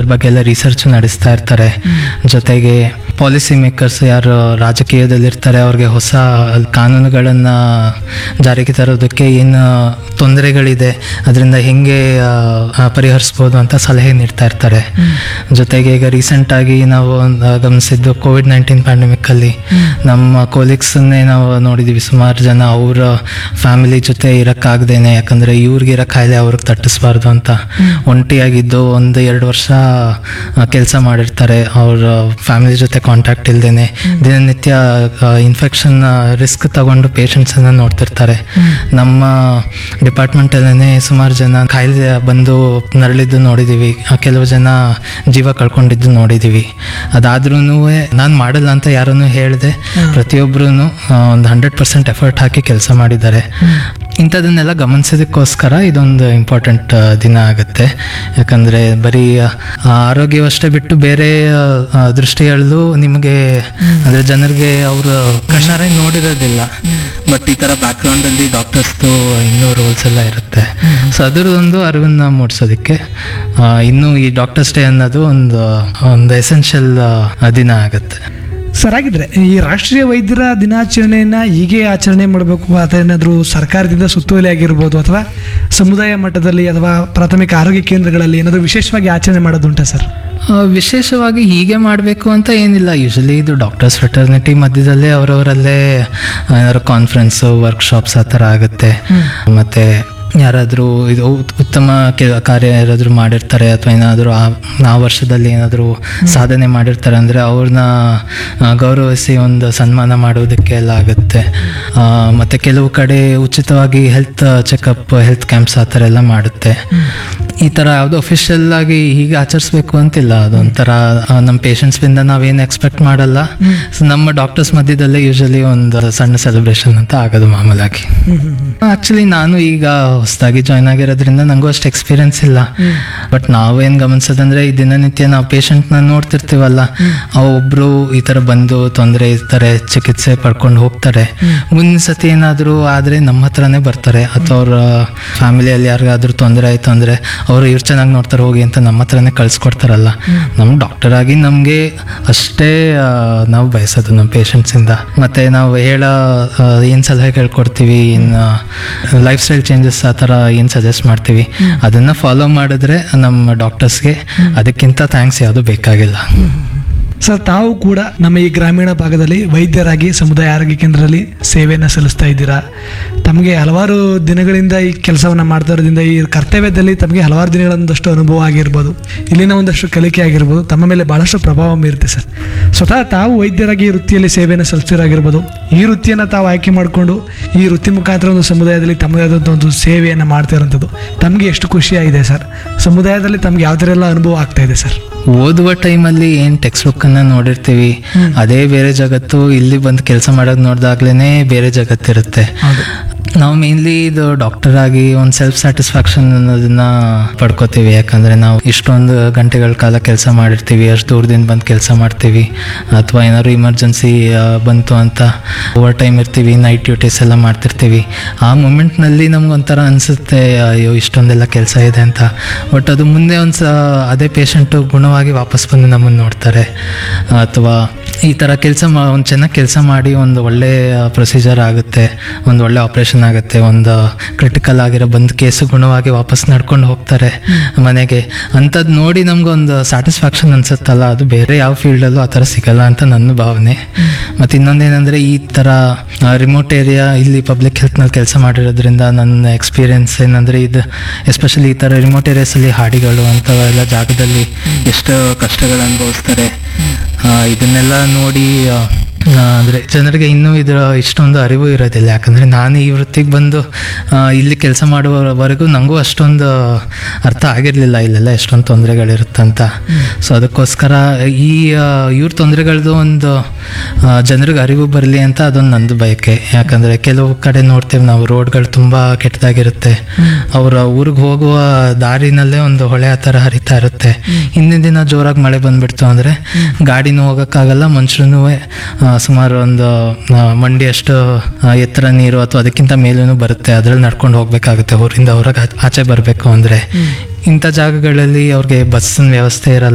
ಬಗ್ಗೆ ಎಲ್ಲ ರಿಸರ್ಚ್ ನಡೆಸ್ತಾ ಇರ್ತಾರೆ ಜೊತೆಗೆ ಪಾಲಿಸಿ ಮೇಕರ್ಸ್ ಯಾರು ರಾಜಕೀಯದಲ್ಲಿರ್ತಾರೆ ಅವ್ರಿಗೆ ಹೊಸ ಕಾನೂನುಗಳನ್ನು ಜಾರಿಗೆ ತರೋದಕ್ಕೆ ಏನು ತೊಂದರೆಗಳಿದೆ ಅದರಿಂದ ಹೆಂಗೆ ಆ, ಆ, ಪರಿಹರಿಸ್ಬೋದು ಅಂತ ಸಲಹೆ ನೀಡ್ತಾ ಇರ್ತಾರೆ ಜೊತೆಗೆ ಈಗ ರೀಸೆಂಟಾಗಿ ನಾವು ಒಂದು ಗಮನಿಸಿದ್ದು ಕೋವಿಡ್ ನೈನ್ಟೀನ್ ಪ್ಯಾಂಡಮಿಕ್ಕಲ್ಲಿ ನಮ್ಮ ಕೊಲೀಗ್ಸನ್ನೇ ನಾವು ನೋಡಿದ್ದೀವಿ ಸುಮಾರು ಜನ ಅವರ ಫ್ಯಾಮಿಲಿ ಜೊತೆ ಇರೋಕ್ಕಾಗ್ದೇನೆ ಯಾಕಂದರೆ ಇವ್ರಿಗೆ ಇರೋ ಕಾಯಿಲೆ ಅವ್ರಿಗೆ ತಟ್ಟಿಸ್ಬಾರ್ದು ಅಂತ ಒಂಟಿಯಾಗಿದ್ದು ಒಂದು ಎರಡು ವರ್ಷ ಕೆಲಸ ಮಾಡಿರ್ತಾರೆ ಅವ್ರ ಫ್ಯಾಮಿಲಿ ಜೊತೆ ಕಾಂಟ್ಯಾಕ್ಟ್ ಇಲ್ದೇನೆ ದಿನನಿತ್ಯ ಇನ್ಫೆಕ್ಷನ್ ರಿಸ್ಕ್ ತಗೊಂಡು ಪೇಷಂಟ್ಸನ್ನು ನೋಡ್ತಿರ್ತಾರೆ ನಮ್ಮ ಡಿಪಾರ್ಟ್ಮೆಂಟಲ್ಲೇ ಸುಮಾರು ಜನ ಕಾಯಿಲೆ ಬಂದು ನರಳಿದ್ದು ನೋಡಿದ್ದೀವಿ ಆ, ಕೆಲವು ಜನ ಜೀವ ಕಳ್ಕೊಂಡಿದ್ದು ನೋಡಿದ್ದೀವಿ ಅದಾದ್ರೂ ನಾನು ಮಾಡಲ್ಲ ಅಂತ ಯಾರನ್ನು ಹೇಳಿದೆ ಪ್ರತಿಯೊಬ್ಬರೂ ಒಂದು ಹಂಡ್ರೆಡ್ ಪರ್ಸೆಂಟ್ ಎಫರ್ಟ್ ಹಾಕಿ ಕೆಲಸ ಮಾಡಿದ್ದಾರೆ ಇಂಥದನ್ನೆಲ್ಲ ಗಮನಿಸೋದಕ್ಕೋಸ್ಕರ ಇದೊಂದು ಇಂಪಾರ್ಟೆಂಟ್ ದಿನ ಆಗುತ್ತೆ ಯಾಕಂದರೆ ಬರೀ ಆ, ಆರೋಗ್ಯವಷ್ಟೇ ಬಿಟ್ಟು ಬೇರೆ ಆ, ಆ, ದೃಷ್ಟಿಯಲ್ಲೂ ನಿಮಗೆ ಅಂದರೆ ಜನರಿಗೆ ಅವರು ಕಣ್ಣಾರೆ ನೋಡಿರೋದಿಲ್ಲ ಬಟ್ ಈ ಥರ ಬ್ಯಾಕ್ಗ್ರೌಂಡಲ್ಲಿ ಡಾಕ್ಟರ್ಸ್ದು ಇನ್ನೂ ರೋಲ್ಸ್ ಎಲ್ಲ ಇರುತ್ತೆ ಸೊ ಅದರದೊಂದು ಅರಿವನ್ನು ಮೂಡಿಸೋದಕ್ಕೆ ಆ, ಇನ್ನೂ ಈ ಡಾಕ್ಟರ್ಸ್ ಡೇ ಅನ್ನೋದು ಒಂದು ಒಂದು ಎಸೆನ್ಷಿಯಲ್ ದಿನ ಆಗುತ್ತೆ ಸರ್ ಹಾಗಿದ್ರೆ ಈ ರಾಷ್ಟ್ರೀಯ ವೈದ್ಯರ ದಿನಾಚರಣೆಯನ್ನ ಹೀಗೆ ಆಚರಣೆ ಮಾಡಬೇಕು ಅಥವಾ ಏನಾದರೂ ಸರ್ಕಾರದಿಂದ ಸುತ್ತೋಲೆ ಆಗಿರ್ಬೋದು ಅಥವಾ ಸಮುದಾಯ ಮಟ್ಟದಲ್ಲಿ ಅಥವಾ ಪ್ರಾಥಮಿಕ ಆರೋಗ್ಯ ಕೇಂದ್ರಗಳಲ್ಲಿ ಏನಾದರೂ ವಿಶೇಷವಾಗಿ ಆಚರಣೆ ಮಾಡೋದುಂಟಾ ಸರ್ ಆ, ವಿಶೇಷವಾಗಿ ಹೀಗೆ ಮಾಡಬೇಕು ಅಂತ ಏನಿಲ್ಲ ಯೂಶಲಿ ಇದು ಡಾಕ್ಟರ್ಸ್ ಫ್ರೆಟರ್ನಿಟಿ ಮಧ್ಯದಲ್ಲೇ ಅವರವರಲ್ಲೇ ಏನಾದ್ರು ಕಾನ್ಫರೆನ್ಸು ವರ್ಕ್ಶಾಪ್ಸ್ ಆ ಥರ ಆಗುತ್ತೆ ಮತ್ತು ಯಾರಾದರೂ ಇದು ಉತ್- ಉತ್ತಮ ಕೆ ಕಾರ್ಯ ಯಾರಾದರೂ ಮಾಡಿರ್ತಾರೆ ಅಥವಾ ಏನಾದರೂ ಆ ಆ ವರ್ಷದಲ್ಲಿ ಏನಾದರೂ ಸಾಧನೆ ಮಾಡಿರ್ತಾರೆ ಅಂದರೆ ಅವ್ರನ್ನ ಆ, ಗೌರವಿಸಿ ಒಂದು ಸನ್ಮಾನ ಮಾಡೋದಕ್ಕೆ ಎಲ್ಲ ಆಗುತ್ತೆ ಆ, ಮತ್ತು ಕೆಲವು ಕಡೆ ಉಚಿತವಾಗಿ ಹೆಲ್ತ್ ಚೆಕಪ್ ಹೆಲ್ತ್ ಕ್ಯಾಂಪ್ಸ್ ಆ ಥರ ಎಲ್ಲ ಮಾಡುತ್ತೆ ಈ ಥರ ಯಾವುದೋ ಅಫಿಷಿಯಲ್ ಆಗಿ ಹೀಗೆ ಆಚರಿಸ್ಬೇಕು ಅಂತಿಲ್ಲ ಅದೊಂಥರ ಆ, ನಮ್ಮ ಪೇಷಂಟ್ಸ್ನಿಂದ ನಾವೇನು ಎಕ್ಸ್ಪೆಕ್ಟ್ ಮಾಡಲ್ಲ ಸೊ ನಮ್ಮ ಡಾಕ್ಟರ್ಸ್ ಮಧ್ಯದಲ್ಲೇ ಯೂಶಲಿ ಒಂದು ಸಣ್ಣ ಸೆಲೆಬ್ರೇಷನ್ ಅಂತ ಆಗೋದು ಮಾಮೂಲಾಗಿ ಆಕ್ಚುಲಿ ನಾನು ಈಗ ಹೊಸದಾಗಿ ಜಾಯ್ನ್ ಆಗಿರೋದ್ರಿಂದ ನನಗೂ ಅಷ್ಟು ಎಕ್ಸ್ಪೀರಿಯನ್ಸ್ ಇಲ್ಲ ಬಟ್ ನಾವೇನು ಗಮನಿಸೋದಂದ್ರೆ ಈ ದಿನನಿತ್ಯ ನಾವು ಪೇಷಂಟ್ನ ನೋಡ್ತಿರ್ತೀವಲ್ಲ ಆ ಒಬ್ರು ಈ ಥರ ಬಂದು ತೊಂದರೆ ಇರ್ತಾರೆ ಚಿಕಿತ್ಸೆ ಪಡ್ಕೊಂಡು ಹೋಗ್ತಾರೆ ಮುಂದಿನ ಸತಿ ಏನಾದರೂ ಆದರೆ ನಮ್ಮ ಹತ್ರನೇ ಬರ್ತಾರೆ ಅಥವಾ ಅವ್ರ ಫ್ಯಾಮಿಲಿಯಲ್ಲಿ ಯಾರಿಗಾದ್ರೂ ತೊಂದರೆ ಆಯಿತು ಅಂದರೆ ಅವರು ಇವ್ರು ಚೆನ್ನಾಗಿ ನೋಡ್ತಾರೆ ಹೋಗಿ ಅಂತ ನಮ್ಮ ಹತ್ರನೇ ಕಳ್ಸ್ಕೊಡ್ತಾರಲ್ಲ ನಮ್ಮ ಡಾಕ್ಟರ್ ಆಗಿ ನಮಗೆ ಅಷ್ಟೇ ಆ, ನಾವು ಬಯಸೋದು ನಮ್ಮ ಪೇಷಂಟ್ಸಿಂದ ಮತ್ತು ನಾವು ಹೇಳೋ ಏನು ಸಲಹೆ ಕೇಳ್ಕೊಡ್ತೀವಿ ಇನ್ನು ಲೈಫ್ ಸ್ಟೈಲ್ ಚೇಂಜಸ್ ಆ ಥರ ಏನು ಸಜೆಸ್ಟ್ ಮಾಡ್ತೀವಿ ಅದನ್ನು ಫಾಲೋ ಮಾಡಿದ್ರೆ ನಮ್ಮ ಡಾಕ್ಟರ್ಸ್ಗೆ ಅದಕ್ಕಿಂತ ಥ್ಯಾಂಕ್ಸ್ ಯಾವುದು ಬೇಕಾಗಿಲ್ಲ ಸರ್ ತಾವು ಕೂಡ ನಮ್ಮ ಈ ಗ್ರಾಮೀಣ ಭಾಗದಲ್ಲಿ ವೈದ್ಯರಾಗಿ ಸಮುದಾಯ ಆರೋಗ್ಯ ಕೇಂದ್ರದಲ್ಲಿ ಸೇವೆಯನ್ನು ಸಲ್ಲಿಸ್ತಾ ಇದ್ದೀರಾ ತಮಗೆ ಹಲವಾರು ದಿನಗಳಿಂದ ಈ ಕೆಲಸವನ್ನು ಮಾಡ್ತಾ ಇರೋದ್ರಿಂದ ಈ ಕರ್ತವ್ಯದಲ್ಲಿ ತಮಗೆ ಹಲವಾರು ದಿನಗಳೊಂದಷ್ಟು ಅನುಭವ ಆಗಿರ್ಬೋದು ಇಲ್ಲಿನ ಒಂದಷ್ಟು ಕಲಿಕೆ ಆಗಿರ್ಬೋದು ತಮ್ಮ ಮೇಲೆ ಬಹಳಷ್ಟು ಪ್ರಭಾವ ಬೀರುತ್ತೆ ಸರ್ ಸ್ವತಃ ತಾವು ವೈದ್ಯರಾಗಿ ಈ ವೃತ್ತಿಯಲ್ಲಿ ಸೇವೆಯನ್ನು ಸಲ್ಲಿಸ್ತಿರಾಗಿರ್ಬೋದು ಈ ವೃತ್ತಿಯನ್ನು ತಾವು ಆಯ್ಕೆ ಮಾಡಿಕೊಂಡು ಈ ವೃತ್ತಿ ಮುಖಾಂತರ ಒಂದು ಸಮುದಾಯದಲ್ಲಿ ತಮ್ಮದೇ ಆದಂಥ ಒಂದು ಸೇವೆಯನ್ನು ಮಾಡ್ತಾ ಇರೋಂಥದ್ದು ತಮಗೆ ಎಷ್ಟು ಖುಷಿಯಾಗಿದೆ ಸರ್ ಸಮುದಾಯದಲ್ಲಿ ತಮಗೆ ಯಾವ ಥರ ಎಲ್ಲ ಅನುಭವ ಆಗ್ತಾ ಇದೆ ಸರ್ ಓದುವ ಟೈಮಲ್ಲಿ ಏನು ಟೆಕ್ಸ್ಟ್ ಬುಕ್ಕನ್ನು ನೋಡಿರ್ತೀವಿ ಅದೇ ಬೇರೆ ಜಗತ್ತು ಇಲ್ಲಿ ಬಂದು ಕೆಲಸ ಮಾಡೋದು ನೋಡಿದಾಗ್ಲೇ ಬೇರೆ ಜಗತ್ತಿರುತ್ತೆ ಹೌದು ನಾವು ಮೇನ್ಲಿ ಇದು ಡಾಕ್ಟರ್ ಆಗಿ ಒಂದು ಸೆಲ್ಫ್ ಸ್ಯಾಟಿಸ್ಫ್ಯಾಕ್ಷನ್ ಅನ್ನೋದನ್ನ ಪಡ್ಕೋತೀವಿ ಯಾಕಂದ್ರೆ ನಾವು ಇಷ್ಟೊಂದು ಗಂಟೆಗಳ ಕಾಲ ಕೆಲಸ ಮಾಡಿರ್ತೀವಿ ಅಷ್ಟು ದೂರದಿಂದ ಬಂದು ಕೆಲಸ ಮಾಡ್ತೀವಿ ಅಥವಾ ಏನಾದ್ರು ಇಮರ್ಜೆನ್ಸಿ ಬಂತು ಅಂತ ಓವರ್ ಟೈಮ್ ಇರ್ತೀವಿ ನೈಟ್ ಡ್ಯೂಟೀಸ್ ಎಲ್ಲ ಮಾಡ್ತಿರ್ತೀವಿ ಆ ಮೂಮೆಂಟ್ನಲ್ಲಿ ನಮ್ಗೊಂಥರ ಅನಿಸುತ್ತೆ ಅಯ್ಯೋ ಇಷ್ಟೊಂದೆಲ್ಲ ಕೆಲಸ ಇದೆ ಅಂತ ಬಟ್ ಅದು ಮುಂದೆ ಒಂದು ಸ ಅದೇ ಪೇಷಂಟು ಗುಣವಾಗಿ ವಾಪಸ್ ಬಂದು ನಮ್ಮನ್ನು ನೋಡ್ತಾರೆ ಅಥವಾ ಈ ಥರ ಕೆಲಸ ಮಾ ಒಂದು ಚೆನ್ನಾಗಿ ಕೆಲಸ ಮಾಡಿ ಒಂದು ಒಳ್ಳೆ ಪ್ರೊಸೀಜರ್ ಆಗುತ್ತೆ ಒಂದು ಒಳ್ಳೆ ಆಪ್ರೇಷನ್ ಆಗುತ್ತೆ ಒಂದು ಕ್ರಿಟಿಕಲ್ ಆಗಿರೋ ಬಂದು ಕೇಸು ಗುಣವಾಗಿ ವಾಪಸ್ ನಡ್ಕೊಂಡು ಹೋಗ್ತಾರೆ ಮನೆಗೆ ಅಂಥದ್ದು ನೋಡಿ ನಮ್ಗೊಂದು ಸ್ಯಾಟಿಸ್ಫ್ಯಾಕ್ಷನ್ ಅನ್ಸುತ್ತಲ್ಲ ಅದು ಬೇರೆ ಯಾವ ಫೀಲ್ಡಲ್ಲೂ ಆ ಥರ ಸಿಗಲ್ಲ ಅಂತ ನನ್ನ ಭಾವನೆ ಮತ್ತು ಇನ್ನೊಂದೇನೆಂದರೆ ಈ ಥರ ರಿಮೋಟ್ ಏರಿಯಾ ಇಲ್ಲಿ ಪಬ್ಲಿಕ್ ಹೆಲ್ತ್ನಲ್ಲಿ ಕೆಲಸ ಮಾಡಿರೋದ್ರಿಂದ ನನ್ನ ಎಕ್ಸ್ಪೀರಿಯನ್ಸ್ ಏನಂದರೆ ಇದು ಎಸ್ಪೆಷಲಿ ಈ ಥರ ರಿಮೋಟ್ ಏರಿಯಾಸಲ್ಲಿ ಹಾಡಿಗಳು ಅಂಥವೆಲ್ಲ ಜಾಗದಲ್ಲಿ ಎಷ್ಟು ಕಷ್ಟಗಳು ಅನುಭವಿಸ್ತಾರೆ ಆ, ಇದನ್ನೆಲ್ಲ ನೋಡಿ ಆ, ಅಂದರೆ ಜನರಿಗೆ ಇನ್ನೂ ಇದರ ಇಷ್ಟೊಂದು ಅರಿವು ಇರೋದಿಲ್ಲ ಯಾಕಂದರೆ ನಾನು ಈ ವೃತ್ತಿಗೆ ಬಂದು ಆ, ಇಲ್ಲಿ ಕೆಲಸ ಮಾಡುವವರೆಗೂ ನನಗೂ ಅಷ್ಟೊಂದು ಅರ್ಥ ಆಗಿರಲಿಲ್ಲ ಇಲ್ಲೆಲ್ಲ ಎಷ್ಟೊಂದು ತೊಂದರೆಗಳಿರುತ್ತಂತ ಸೊ ಅದಕ್ಕೋಸ್ಕರ ಈ ಆ, ಇವ್ರ ತೊಂದರೆಗಳದ್ದು ಒಂದು ಆ, ಜನರಿಗೆ ಅರಿವು ಬರಲಿ ಅಂತ ಅದೊಂದು ನಂದು ಬಯಕೆ ಯಾಕಂದರೆ ಕೆಲವು ಕಡೆ ನೋಡ್ತೇವೆ ನಾವು ರೋಡ್ಗಳು ತುಂಬ ಕೆಟ್ಟದಾಗಿರುತ್ತೆ ಅವರ ಊರಿಗೆ ಹೋಗುವ ದಾರಿನಲ್ಲೇ ಒಂದು ಹೊಳೆ ಆ ಥರ ಹರಿತಾ ಇರುತ್ತೆ ಹಿಂದಿನ ದಿನ ಜೋರಾಗಿ ಮಳೆ ಬಂದ್ಬಿಡ್ತು ಅಂದರೆ ಗಾಡಿನೂ ಹೋಗೋಕ್ಕಾಗಲ್ಲ ಮನುಷ್ಯನೂ ಸುಮಾರು ಒಂದು ಆ, ಮಂಡಿಯಷ್ಟು ಆ, ಎತ್ತರ ನೀರು ಅಥವಾ ಅದಕ್ಕಿಂತ ಮೇಲೂ ಬರುತ್ತೆ ಅದ್ರಲ್ಲಿ ನಡ್ಕೊಂಡು ಹೋಗ್ಬೇಕಾಗುತ್ತೆ ಊರಿಂದ ಹೊರಗೆ ಆಚೆ ಬರಬೇಕು ಅಂದರೆ ಇಂಥ ಜಾಗಗಳಲ್ಲಿ ಅವ್ರಿಗೆ ಬಸ್ಸಿನ ವ್ಯವಸ್ಥೆ ಇರಲ್ಲ